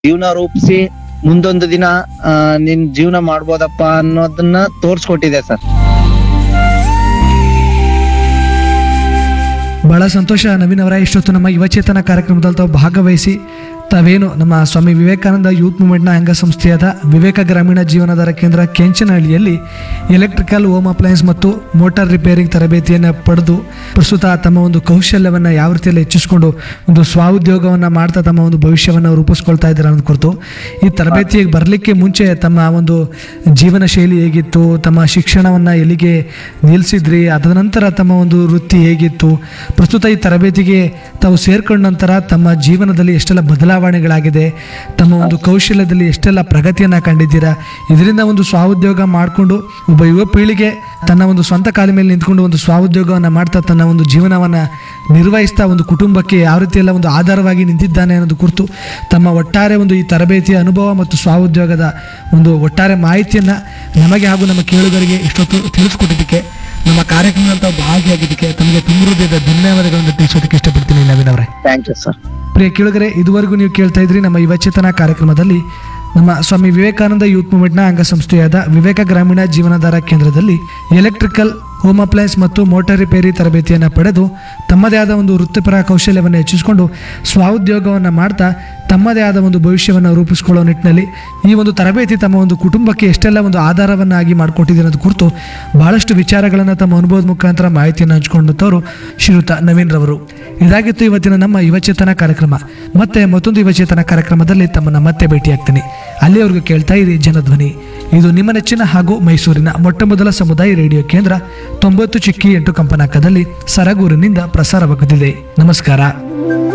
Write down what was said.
ಜೀವನ ರೂಪಿಸಿ ಮುಂದೊಂದು ದಿನ ಆ, ನಿನ್ ಜೀವನ ಮಾಡ್ಬೋದಪ್ಪ ಅನ್ನೋದನ್ನ ತೋರ್ಸ್ಕೊಟ್ಟಿದೆ ಸರ್ ಬಹಳ ಸಂತೋಷ ನವೀನ್ ಅವರ ಇಷ್ಟೊತ್ತು ನಮ್ಮ ಯುವಚೇತನ ಕಾರ್ಯಕ್ರಮದಲ್ಲಿ ತಾವು ಭಾಗವಹಿಸಿ ತಾವೇನು ನಮ್ಮ ಸ್ವಾಮಿ ವಿವೇಕಾನಂದ ಯೂತ್ ಮೂವ್ಮೆಂಟ್ನ ಅಂಗಸಂಸ್ಥೆಯಾದ ವಿವೇಕ ಗ್ರಾಮೀಣ ಜೀವನಾಧಾರ ಕೇಂದ್ರ ಕೆಂಚನಹಳ್ಳಿಯಲ್ಲಿ ಎಲೆಕ್ಟ್ರಿಕಲ್ ಹೋಮ್ ಅಪ್ಲಯನ್ಸ್ ಮತ್ತು ಮೋಟಾರ್ ರಿಪೇರಿಂಗ್ ತರಬೇತಿಯನ್ನು ಪಡೆದು ಪ್ರಸ್ತುತ ತಮ್ಮ ಒಂದು ಕೌಶಲ್ಯವನ್ನು ಯಾವ ರೀತಿಯಲ್ಲಿ ಹೆಚ್ಚಿಸಿಕೊಂಡು ಒಂದು ಸ್ವಾಉದ್ಯೋಗವನ್ನು ಮಾಡ್ತಾ ತಮ್ಮ ಒಂದು ಭವಿಷ್ಯವನ್ನು ರೂಪಿಸ್ಕೊಳ್ತಾ ಇದ್ದಾರೆ ಅನ್ನೋದು ಕುರಿತು ಈ ತರಬೇತಿಗೆ ಬರಲಿಕ್ಕೆ ಮುಂಚೆ ತಮ್ಮ ಒಂದು ಜೀವನ ಶೈಲಿ ಹೇಗಿತ್ತು ತಮ್ಮ ಶಿಕ್ಷಣವನ್ನು ಎಲ್ಲಿಗೆ ನಿಲ್ಲಿಸಿದ್ರಿ ಅದ ನಂತರ ತಮ್ಮ ಒಂದು ವೃತ್ತಿ ಹೇಗಿತ್ತು ಪ್ರಸ್ತುತ ಈ ತರಬೇತಿಗೆ ತಾವು ಸೇರ್ಕೊಂಡ ನಂತರ ತಮ್ಮ ಜೀವನದಲ್ಲಿ ಎಷ್ಟೆಲ್ಲ ಬದಲಾವಣೆಗಳಾಗಿದೆ ತಮ್ಮ ಒಂದು ಕೌಶಲ್ಯದಲ್ಲಿ ಎಷ್ಟೆಲ್ಲ ಪ್ರಗತಿಯನ್ನು ಕಂಡಿದ್ದೀರಾ ಇದರಿಂದ ಒಂದು ಸ್ವಾಉದ್ಯೋಗ ಮಾಡಿಕೊಂಡು ಒಬ್ಬ ಯುವ ಪೀಳಿಗೆ ತನ್ನ ಒಂದು ಸ್ವಂತ ಕಾಲ ಮೇಲೆ ನಿಂತ್ಕೊಂಡು ಒಂದು ಸ್ವಾಉದ್ಯೋಗವನ್ನು ಮಾಡ್ತಾ ತನ್ನ ಒಂದು ಜೀವನವನ್ನು ನಿರ್ವಹಿಸ್ತಾ ಒಂದು ಕುಟುಂಬಕ್ಕೆ ಯಾವ ರೀತಿಯೆಲ್ಲ ಒಂದು ಆಧಾರವಾಗಿ ನಿಂತಿದ್ದಾನೆ ಅನ್ನೋದು ಕುರಿತು ತಮ್ಮ ಒಟ್ಟಾರೆ ಒಂದು ಈ ತರಬೇತಿಯ ಅನುಭವ ಮತ್ತು ಸ್ವಾಉದ್ಯೋಗದ ಒಂದು ಒಟ್ಟಾರೆ ಮಾಹಿತಿಯನ್ನು ನಮಗೆ ಹಾಗೂ ನಮ್ಮ ಕೇಳುಗರಿಗೆ ಇಷ್ಟೊತ್ತು ತಿಳಿಸ್ಕೊಟ್ಟಿದ್ದಕ್ಕೆ ನಮ್ಮ ಕಾರ್ಯಕ್ರಮದಲ್ಲಿ ತಾವು ಭಾಗಿಯಾಗಿದ್ದಕ್ಕೆ ತಮಗೆ ತುಂಬ ಹೃದಯದ ಧನ್ಯವಾದಗಳನ್ನು ತಿಳಿಸೋದಕ್ಕೆ ಇಷ್ಟಪಡ್ತೀನಿ ನವೀನ್ ಅವರೇ ಥ್ಯಾಂಕ್ ಯು ಸರ್ ಪ್ರಿಯ ಕೇಳುಗರೆ ಇದುವರೆಗೂ ನೀವು ಕೇಳ್ತಾ ಇದ್ರಿ ನಮ್ಮ ಯುವಚೇತನ ಕಾರ್ಯಕ್ರಮದಲ್ಲಿ ನಮ್ಮ ಸ್ವಾಮಿ ವಿವೇಕಾನಂದ ಯೂತ್ ಮೂವ್ಮೆಂಟ್ನ ಅಂಗಸಂಸ್ಥೆಯಾದ ವಿವೇಕ ಗ್ರಾಮೀಣ ಜೀವನಾಧಾರ ಕೇಂದ್ರದಲ್ಲಿ ಎಲೆಕ್ಟ್ರಿಕಲ್ ಹೋಮ್ ಅಪ್ಲಯನ್ಸ್ ಮತ್ತು ಮೋಟಾರ್ ರಿಪೇರಿ ತರಬೇತಿಯನ್ನು ಪಡೆದು ತಮ್ಮದೇ ಆದ ಒಂದು ವೃತ್ತಿಪರ ಕೌಶಲ್ಯವನ್ನು ಹೆಚ್ಚಿಸಿಕೊಂಡು ಸ್ವಾಉದ್ಯೋಗವನ್ನು ಮಾಡ್ತಾ ತಮ್ಮದೇ ಆದ ಒಂದು ಭವಿಷ್ಯವನ್ನು ರೂಪಿಸಿಕೊಳ್ಳೋ ನಿಟ್ಟಿನಲ್ಲಿ ಈ ಒಂದು ತರಬೇತಿ ತಮ್ಮ ಒಂದು ಕುಟುಂಬಕ್ಕೆ ಎಷ್ಟೆಲ್ಲ ಒಂದು ಆಧಾರವನ್ನಾಗಿ ಮಾಡಿಕೊಟ್ಟಿದೆ ಅನ್ನೋದು ಕುರಿತು ಬಹಳಷ್ಟು ವಿಚಾರಗಳನ್ನು ತಮ್ಮ ಅನುಭವದ ಮುಖಾಂತರ ಮಾಹಿತಿಯನ್ನು ಹಂಚಿಕೊಂಡಂಥವರು ಶ್ರೀಯುತ ನವೀನ್ ರವರು ಇದಾಗಿತ್ತು ಇವತ್ತಿನ ನಮ್ಮ ಯುವಚೇತನ ಕಾರ್ಯಕ್ರಮ ಮತ್ತೆ ಮತ್ತೊಂದು ಯುವಚೇತನ ಕಾರ್ಯಕ್ರಮದಲ್ಲಿ ತಮ್ಮನ್ನ ಮತ್ತೆ ಭೇಟಿಯಾಗ್ತೀನಿ ಅಲ್ಲಿಯವರೆಗೂ ಕೇಳ್ತಾ ಇರಿ ಜನಧ್ವನಿ ಇದು ನಿಮ್ಮ ನೆಚ್ಚಿನ ಹಾಗೂ ಮೈಸೂರಿನ ಮೊಟ್ಟ ಮೊದಲ ಸಮುದಾಯ ರೇಡಿಯೋ ಕೇಂದ್ರ ತೊಂಬತ್ತು ಚಿಕ್ಕಿ ಎಂಟು ಕಂಪನಾಕದಲ್ಲಿ ಸರಗೂರಿನಿಂದ ಪ್ರಸಾರವಾಗುತ್ತಿದೆ ನಮಸ್ಕಾರ